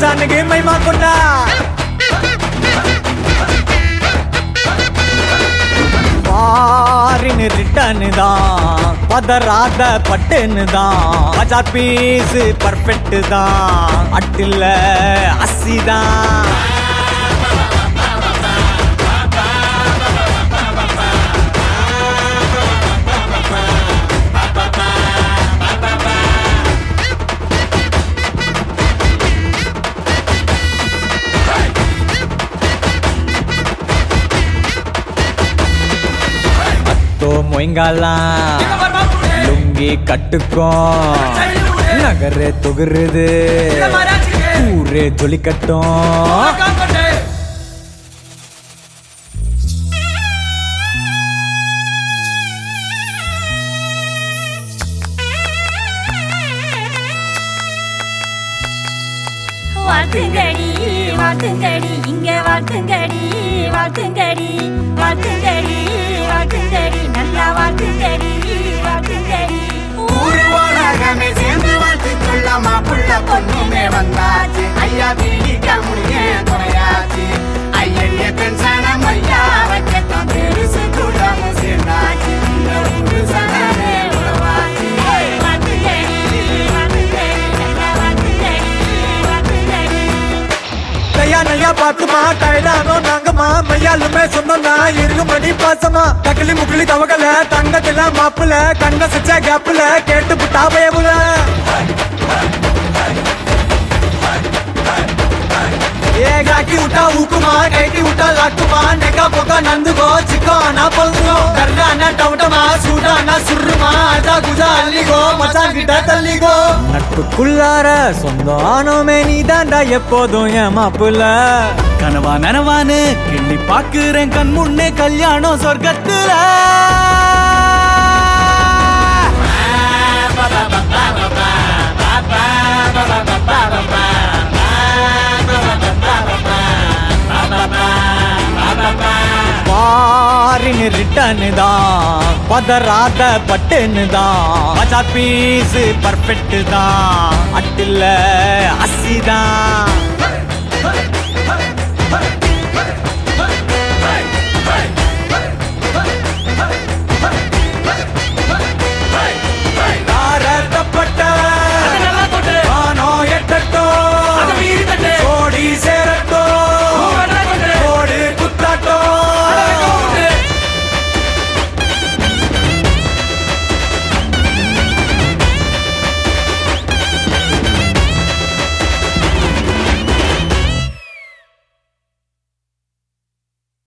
மச்சானுக்கு மைமா கொண்டா பாரின்னு ரிட்டர்னு தான் பதறாத பட்டுன்னு தான் மஜா பீஸ் பர்ஃபெக்ட் தான் அட்டில் அசி தான் அத்தோ மொயங்காலாம் லுங்கி கட்டுக்கும் நகரே தொகுருது ஊரே ஜொலிக்கட்டும் வாழ்த்துங்கடி வாழ்த்துங்கடி இங்க வாழ்த்துங்கடி வாழ்த்துங்கடி வாழ்த்துங்கடி வாழ்த்துங்கடி நல்லா வாழ்த்துங்கடி வாழ்த்துங்கடி ஊரு உலகமே சேர்ந்து வாழ்த்து சொல்லாமா புள்ள பொண்ணுமே வந்தாச்சு ஐயா பீடிக்க முடிய துணையாச்சு ஐயடிய பென்சனம் ஐயா வைக்கத்தான் பெருசு கூடமும் சேர்ந்தாச்சு இந்த ஊரு சனமே உறவாச்சு வாழ்த்துங்கடி வாழ்த்துங்கடி நல்லா வாழ்த்துங்கடி வாழ்த்துங்கடி கையா நையா பாத்துமா கைடானோ நாங்கம்மா மையாலுமே சொன்னோம்னா இருக்கும்படி பாசமா தக்கிலி முக்கிலி தவகல தங்கத்துல மாப்புல கண்ண சிச்ச கேப்புல கேட்டு புட்டா பயமுல ஏ காக்கி விட்டா ஊக்குமா கைட்டி விட்டா லாக்குமா நெக்கா பொக்கா நந்துகோ சிக்கோ அண்ணா பல்லுகோ கர்டானா டவுட்டமா சூடானா சுருமா அஜா குஜா அள்ளிகோ மச்சான் கிட்ட தள்ளிகோ நட்புக்குள்ளார சொந்தம் ஆனோமே நீ தாண்டா எப்போதும் என் மாப்புல கனவா நனவான்னு கிள்ளி பாக்குறேன் கண் முன்னே கல்யாணம் சொர்க்கத்துல பாரின்னு ரிட்டர்னு தான் பதறாத பட்டுன்னு தான் மஜா பீஸ் பர்ஃபெக்ட் தான் அட்டில் அசி தான்